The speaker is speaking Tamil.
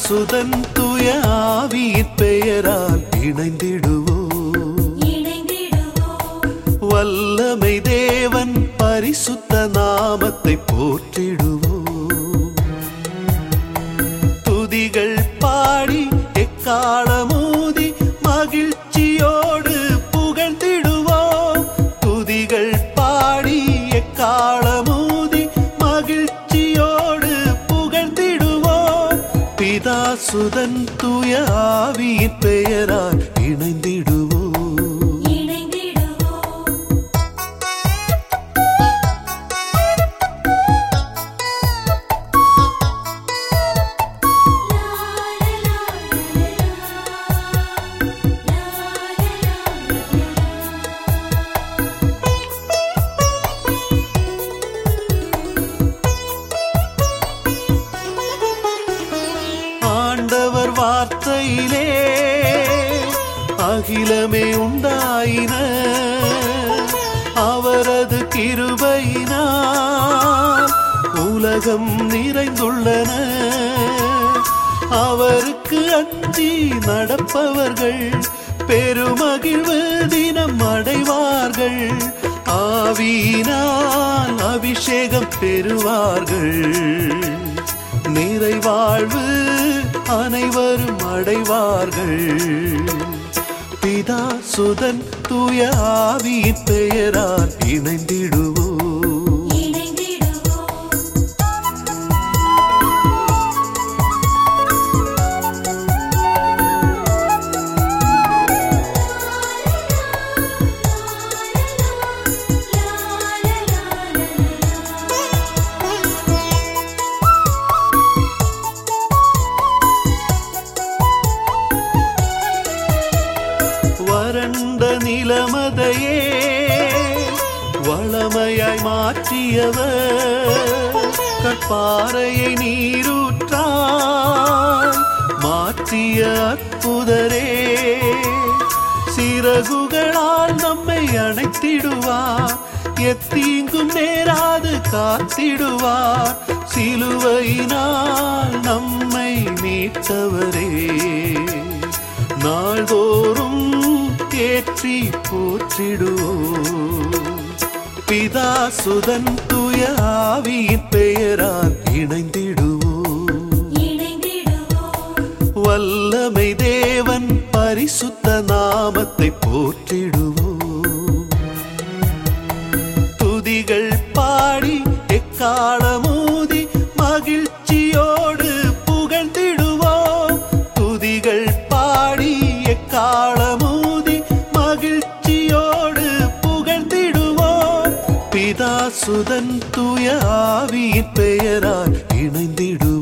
சுதன் துய ஆவியின் பெயரால் இணைந்திடுவோம் வல்லமை தேவன் பரிசுத்த நாமத்தை போற்றிடுவோம் துதிகள் பாடி எக்காலமோதி மகிழ்ச்சியோடு புகழ்ந்திடுவோம் துதிகள் பாடி எக்காலமோதி மகிழ்ச்சியோடு புகழ்ந்திடுவோம் பிதா சுதன் துய ஆவியின் பெயரால் இணைந்திடுவோம் ஆண்டவர் வார்த்தையிலே அகிலமே உண்டாயின அவரது கிருபையினால் உலகம் நிறைந்துள்ளன அவருக்கு அஞ்சி நடப்பவர்கள் பெருமகிழ்வு தினம் அடைவார்கள் ஆவியினால் அபிஷேகம் பெறுவார்கள் நிறைவாழ்வு அனைவரும் அடைவார்கள் பிதா சுதன் தூய ஆவியின் பெயரால் இணைந்திடுவோம் வறண்ட நிலமதையே வளமையாய் மாற்றியவர் கற்பாறையை நீரூற்றாய் மாற்றிய அற்புதரே சிறகுகளால் நம்மை அணைத்திடுவார் எத்தீங்கும் நேராது காத்திடுவார் சிலுவையினால் நம்மை மீட்டவரே நாள்தோறும் ஏற்றி போற்றிடுவோம் பிதா சுதன் துய ஆவியின் பெயரால் இணைந்திடுவோம் வல்லமை தேவன் பரிசுத்த நாமத்தை போற்றிடுவோம் துதிகள் பாடி எக்காலமோதி மகிழ்ச்சியோடு புகழ்ந்திடுவோம் துதிகள் பாடி எக்காலமோதி மகிழ்ச்சியோடு புகழ்ந்திடுவோம் பிதா சுதன் துய ஆவியின் பெயரால் இணைந்திடுவோம்